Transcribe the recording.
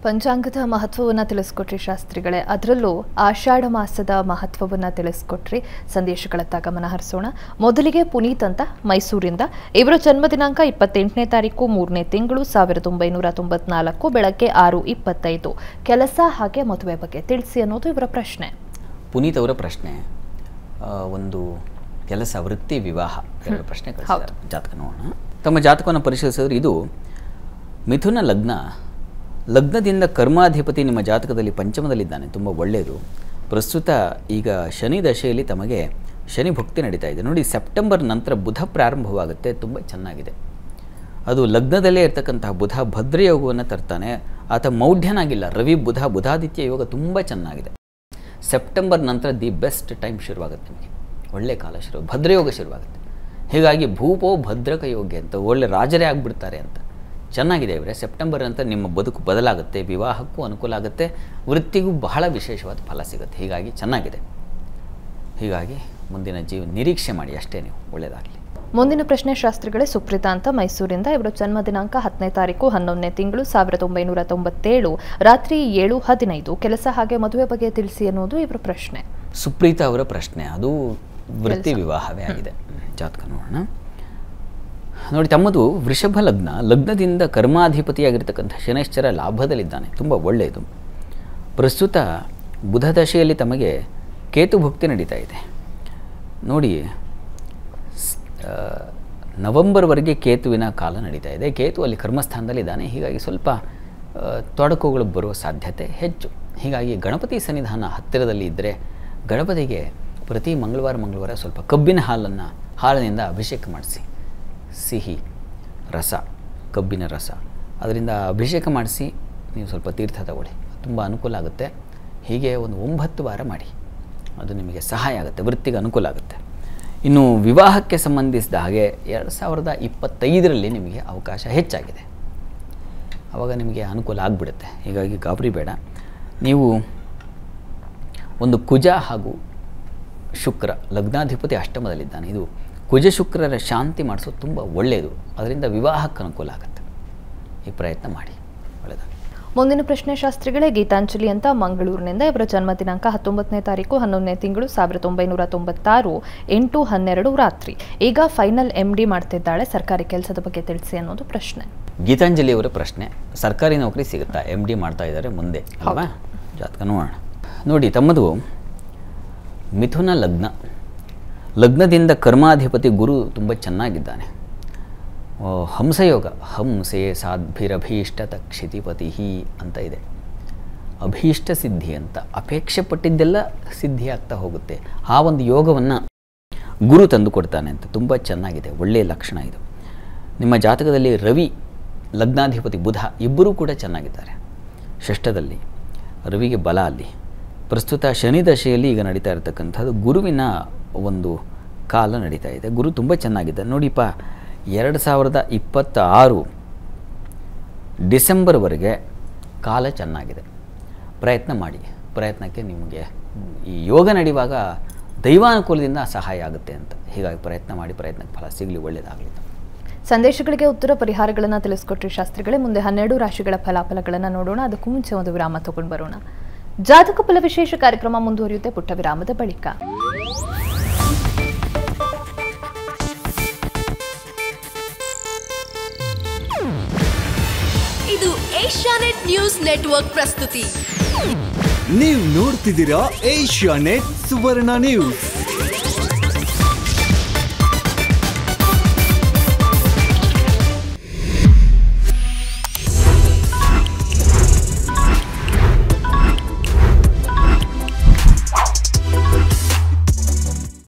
ಪಂಚಾಂಗದ ಮಹತ್ವವನ್ನು ತಿಳಿಸ್ಕೊಟ್ರಿ ಶಾಸ್ತ್ರಿಗಳೇ ಅದರಲ್ಲೂ ಆಷಾಢ ಮಾಸದ ಮಹತ್ವವನ್ನು ತಿಳಿಸ್ಕೊಟ್ರಿ ಸಂದೇಶಗಳತ್ತ ಗಮನ ಹರಿಸೋಣ ಮೊದಲಿಗೆ ಪುನೀತ್ ಅಂತ ಮೈಸೂರಿಂದ ಇವರ ಜನ್ಮ ದಿನಾಂಕ ಇಪ್ಪತ್ತೆಂಟನೇ ತಾರೀಕು ಮೂರನೇ ತಿಂಗಳು ಸಾವಿರದ ಒಂಬೈನೂರ ತೊಂಬತ್ನಾಲ್ಕು ಬೆಳಗ್ಗೆ ಆರು ಇಪ್ಪತ್ತೈದು ಕೆಲಸ ಹಾಗೆ ಮದುವೆ ಬಗ್ಗೆ ತಿಳಿಸಿ ಅನ್ನೋದು ಇವರ ಪ್ರಶ್ನೆ ಪುನೀತ್ ಅವರ ಪ್ರಶ್ನೆ ಆ, ಒಂದು ಕೆಲಸ ವೃತ್ತಿ ವಿವಾಹ ಎರಡು ಪ್ರಶ್ನೆ ಕಳಿಸಿದ್ದಾರೆ ಜಾತಕ ನೋಡೋಣ ತಮ್ಮ ಜಾತಕವನ್ನು ಪರಿಶೀಲಿಸಿದ್ರೆ ಇದು ಮಿಥುನ ಲಗ್ನ ಲಗ್ನದಿಂದ ಕರ್ಮಾಧಿಪತಿ ನಿಮ್ಮ ಜಾತಕದಲ್ಲಿ ಪಂಚಮದಲ್ಲಿದ್ದಾನೆ ತುಂಬ ಒಳ್ಳೆಯದು ಪ್ರಸ್ತುತ ಈಗ ಶನಿ ದಶೆಯಲ್ಲಿ ತಮಗೆ ಶನಿ ಭಕ್ತಿ ನಡೀತಾ ಇದೆ ನೋಡಿ ಸೆಪ್ಟೆಂಬರ್ ನಂತರ ಬುಧ ಪ್ರಾರಂಭವಾಗುತ್ತೆ ತುಂಬ ಚೆನ್ನಾಗಿದೆ ಅದು ಲಗ್ನದಲ್ಲೇ ಇರ್ತಕ್ಕಂತಹ ಬುಧ ಭದ್ರಯೋಗವನ್ನು ತರ್ತಾನೆ ಆತ ಮೌಢ್ಯನಾಗಿಲ್ಲ ರವಿ ಬುಧ ಬುಧಾದಿತ್ಯ ಯೋಗ ತುಂಬ ಚೆನ್ನಾಗಿದೆ ಸೆಪ್ಟೆಂಬರ್ ನಂತರ ದಿ ಬೆಸ್ಟ್ ಟೈಮ್ ಶುರುವಾಗುತ್ತೆ ನಿಮಗೆ ಒಳ್ಳೆ ಕಾಲ ಶುರು ಭದ್ರಯೋಗ ಶುರುವಾಗುತ್ತೆ ಹೀಗಾಗಿ ಭೂಪೋ ಭದ್ರಕ ಯೋಗ್ಯ ಅಂತ ಒಳ್ಳೆ ರಾಜರೇ ಆಗಿಬಿಡ್ತಾರೆ ಅಂತ ಚೆನ್ನಾಗಿದೆ ಇವರೇ ಸೆಪ್ಟೆಂಬರ್ ನಂತರ ನಿಮ್ಮ ಬದುಕು ಬದಲಾಗುತ್ತೆ ವಿವಾಹಕ್ಕೂ ಅನುಕೂಲ ಆಗುತ್ತೆ ವೃತ್ತಿಗೂ ಬಹಳ ವಿಶೇಷವಾದ ಫಲ ಸಿಗುತ್ತೆ ಹೀಗಾಗಿ ಚೆನ್ನಾಗಿದೆ ಹೀಗಾಗಿ ಮುಂದಿನ ಜೀವ ನಿರೀಕ್ಷೆ ಮಾಡಿ ಅಷ್ಟೇ ನೀವು ಒಳ್ಳೆಯದಾಗಲಿ ಮುಂದಿನ ಪ್ರಶ್ನೆ ಶಾಸ್ತ್ರಿಗಳೇ ಸುಪ್ರೀತಾ ಅಂತ ಮೈಸೂರಿಂದ ಇವರ ಜನ್ಮ ದಿನಾಂಕ ಹತ್ತನೇ ತಾರೀಕು ಹನ್ನೊಂದನೇ ತಿಂಗಳು ಸಾವಿರದ ಒಂಬೈನೂರ ತೊಂಬತ್ತೇಳು ರಾತ್ರಿ ಏಳು ಹದಿನೈದು ಕೆಲಸ ಹಾಗೆ ಮದುವೆ ಬಗ್ಗೆ ತಿಳಿಸಿ ಅನ್ನೋದು ಇವರ ಪ್ರಶ್ನೆ ಸುಪ್ರೀತಾ ಅವರ ಪ್ರಶ್ನೆ ಅದು ವೃತ್ತಿ ವಿವಾಹವೇ ಆಗಿದೆ ಜಾತಕ ನೋಡೋಣ ನೋಡಿ ತಮ್ಮದು ವೃಷಭ ಲಗ್ನ ಲಗ್ನದಿಂದ ಕರ್ಮಾಧಿಪತಿಯಾಗಿರ್ತಕ್ಕಂಥ ಶನೈಶ್ಚರ ಲಾಭದಲ್ಲಿದ್ದಾನೆ ತುಂಬ ಒಳ್ಳೆಯದು ಪ್ರಸ್ತುತ ಬುಧ ದಶೆಯಲ್ಲಿ ತಮಗೆ ಕೇತು ಭಕ್ತಿ ನಡೀತಾ ಇದೆ ನೋಡಿ ಸ್- ಆ, ನವೆಂಬರ್ವರೆಗೆ ಕೇತುವಿನ ಕಾಲ ನಡೀತಾ ಇದೆ ಕೇತು ಅಲ್ಲಿ ಕರ್ಮಸ್ಥಾನದಲ್ಲಿದ್ದಾನೆ ಹೀಗಾಗಿ ಸ್ವಲ್ಪ ಆ, ತೊಡಕುಗಳು ಬರುವ ಸಾಧ್ಯತೆ ಹೆಚ್ಚು ಹೀಗಾಗಿ ಗಣಪತಿ ಸನ್ನಿಧಾನ ಹತ್ತಿರದಲ್ಲಿ ಇದ್ದರೆ ಗಣಪತಿಗೆ ಪ್ರತಿ ಮಂಗಳವಾರ ಮಂಗಳವಾರ ಸ್ವಲ್ಪ ಕಬ್ಬಿನ ಹಾಲನ್ನು ಹಾಲಿನಿಂದ ಅಭಿಷೇಕ ಮಾಡಿಸಿ ಸಿಹಿ ರಸ ಕಬ್ಬಿನ ರಸ ಅದರಿಂದ ಅಭಿಷೇಕ ಮಾಡಿಸಿ ನೀವು ಸ್ವಲ್ಪ ತೀರ್ಥ ತಗೊಳ್ಳಿ ತುಂಬ ಅನುಕೂಲ ಆಗುತ್ತೆ ಹೀಗೆ ಒಂದು ಒಂಬತ್ತು ವಾರ ಮಾಡಿ ಅದು ನಿಮಗೆ ಸಹಾಯ ಆಗುತ್ತೆ ವೃತ್ತಿಗೆ ಅನುಕೂಲ ಆಗುತ್ತೆ ಇನ್ನು ವಿವಾಹಕ್ಕೆ ಸಂಬಂಧಿಸಿದ ಹಾಗೆ ಎರಡು ಸಾವಿರದ ಇಪ್ಪತ್ತೈದರಲ್ಲಿ ನಿಮಗೆ ಅವಕಾಶ ಹೆಚ್ಚಾಗಿದೆ ಆವಾಗ ನಿಮಗೆ ಅನುಕೂಲ ಆಗಿಬಿಡುತ್ತೆ ಹೀಗಾಗಿ ಗಾಬರಿ ಬೇಡ ನೀವು ಒಂದು ಕುಜ ಹಾಗೂ ಶುಕ್ರ ಲಗ್ನಾಧಿಪತಿ ಅಷ್ಟಮದಲ್ಲಿದ್ದಾನೆ ಇದು ಕುಜ ಶುಕ್ರರ ಶಾಂತಿ ಮಾಡಿಸೋದು ತುಂಬ ಒಳ್ಳೆಯದು ಅದರಿಂದ ವಿವಾಹಕ್ಕೆ ಅನುಕೂಲ ಆಗುತ್ತೆ ಈ ಪ್ರಯತ್ನ ಮಾಡಿ ಒಳ್ಳೆಯದಾಗಲಿ ಮುಂದಿನ ಪ್ರಶ್ನೆ ಶಾಸ್ತ್ರಿಗಳೇ ಗೀತಾಂಜಲಿ ಅಂತ ಮಂಗಳೂರಿನಿಂದ ಇವರ ಜನ್ಮ ದಿನಾಂಕ ಹತ್ತೊಂಬತ್ತನೇ ತಾರೀಕು ಹನ್ನೊಂದನೇ ತಿಂಗಳು ಸಾವಿರದ ಒಂಬೈನೂರ ತೊಂಬತ್ತಾರು ಎಂಟು ಹನ್ನೆರಡು ರಾತ್ರಿ ಈಗ ಫೈನಲ್ ಎಂ ಡಿ ಮಾಡ್ತಿದ್ದಾಳೆ ಸರ್ಕಾರಿ ಕೆಲಸದ ಬಗ್ಗೆ ತಿಳಿಸಿ ಅನ್ನೋದು ಪ್ರಶ್ನೆ ಗೀತಾಂಜಲಿ ಅವರ ಪ್ರಶ್ನೆ ಸರ್ಕಾರಿ ನೌಕರಿ ಸಿಗುತ್ತಾ ಎಮ್ ಡಿ ಮಾಡ್ತಾ ಇದ್ದಾರೆ ಮುಂದೆ ಅಲ್ವಾ ಜಾತಕ ನೋಡೋಣ ನೋಡಿ ತಮ್ಮದು ಮಿಥುನ ಲಗ್ನ ಲಗ್ನದಿಂದ ಕರ್ಮಾಧಿಪತಿ ಗುರು ತುಂಬ ಚೆನ್ನಾಗಿದ್ದಾನೆ ಆ, ಹಂಸಯೋಗ ಹಂಸೆ ಸಾಧ್ಭಿರಭೀಷ್ಟತ ಕ್ಷಿತಿಪತಿ ಅಂತ ಇದೆ ಅಭೀಷ್ಟ ಸಿದ್ಧಿ ಅಂತ ಅಪೇಕ್ಷೆ ಪಟ್ಟಿದ್ದೆಲ್ಲ ಸಿದ್ಧಿ ಆಗ್ತಾ ಹೋಗುತ್ತೆ ಆ ಒಂದು ಯೋಗವನ್ನು ಗುರು ತಂದು ಕೊಡ್ತಾನೆ ಅಂತ ತುಂಬ ಚೆನ್ನಾಗಿದೆ ಒಳ್ಳೆಯ ಲಕ್ಷಣ ಇದು ನಿಮ್ಮ ಜಾತಕದಲ್ಲಿ ರವಿ ಲಗ್ನಾಧಿಪತಿ ಬುಧ ಇಬ್ಬರೂ ಕೂಡ ಚೆನ್ನಾಗಿದ್ದಾರೆ ಷಷ್ಠದಲ್ಲಿ ರವಿಗೆ ಬಲ ಅಲ್ಲಿ ಪ್ರಸ್ತುತ ಶನಿ ದಶೆಯಲ್ಲಿ ಈಗ ನಡೀತಾ ಇರತಕ್ಕಂಥದ್ದು ಗುರುವಿನ ಒಂದು ಕಾಲ ನಡೀತಾ ಇದೆ ಗುರು ತುಂಬ ಚೆನ್ನಾಗಿದೆ ನೋಡಿಪ್ಪ ಎರಡು ಸಾವಿರದ ಇಪ್ಪತ್ತ ಆರು ಡಿಸೆಂಬರ್ವರೆಗೆ ಕಾಲ ಚೆನ್ನಾಗಿದೆ ಪ್ರಯತ್ನ ಮಾಡಿ ಪ್ರಯತ್ನಕ್ಕೆ ನಿಮಗೆ ಈ ಯೋಗ ನಡೆಯುವಾಗ ದೈವಾನುಕೂಲದಿಂದ ಸಹಾಯ ಆಗುತ್ತೆ ಅಂತ ಹೀಗಾಗಿ ಪ್ರಯತ್ನ ಮಾಡಿ ಪ್ರಯತ್ನಕ್ಕೆ ಫಲ ಸಿಗಲಿ ಒಳ್ಳೆಯದಾಗಲಿ ಸಂದೇಶಗಳಿಗೆ ಉತ್ತರ ಪರಿಹಾರಗಳನ್ನು ತಿಳಿಸ್ಕೊಟ್ರಿ ಶಾಸ್ತ್ರಿಗಳೇ ಮುಂದೆ ಹನ್ನೆರಡು ರಾಶಿಗಳ ಫಲಾಫಲಗಳನ್ನು ನೋಡೋಣ ಅದಕ್ಕೂ ಮುಂಚೆ ಒಂದು ವಿರಾಮ ತಗೊಂಡು ಬರೋಣ ಜಾತಕ ಫಲ ವಿಶೇಷ ಕಾರ್ಯಕ್ರಮ ಮುಂದುವರಿಯುತ್ತೆ ಪುಟ್ಟ ವಿರಾಮದ ಬಳಿಕ ಇದು ಏಷ್ಯಾನೆಟ್ ನ್ಯೂಸ್ ನೆಟ್ವರ್ಕ್ ಪ್ರಸ್ತುತಿ ನೀವು ನೋಡ್ತಿದ್ದೀರಾ ಏಷ್ಯಾ ನೆಟ್ ಸುವರ್ಣ ನ್ಯೂಸ್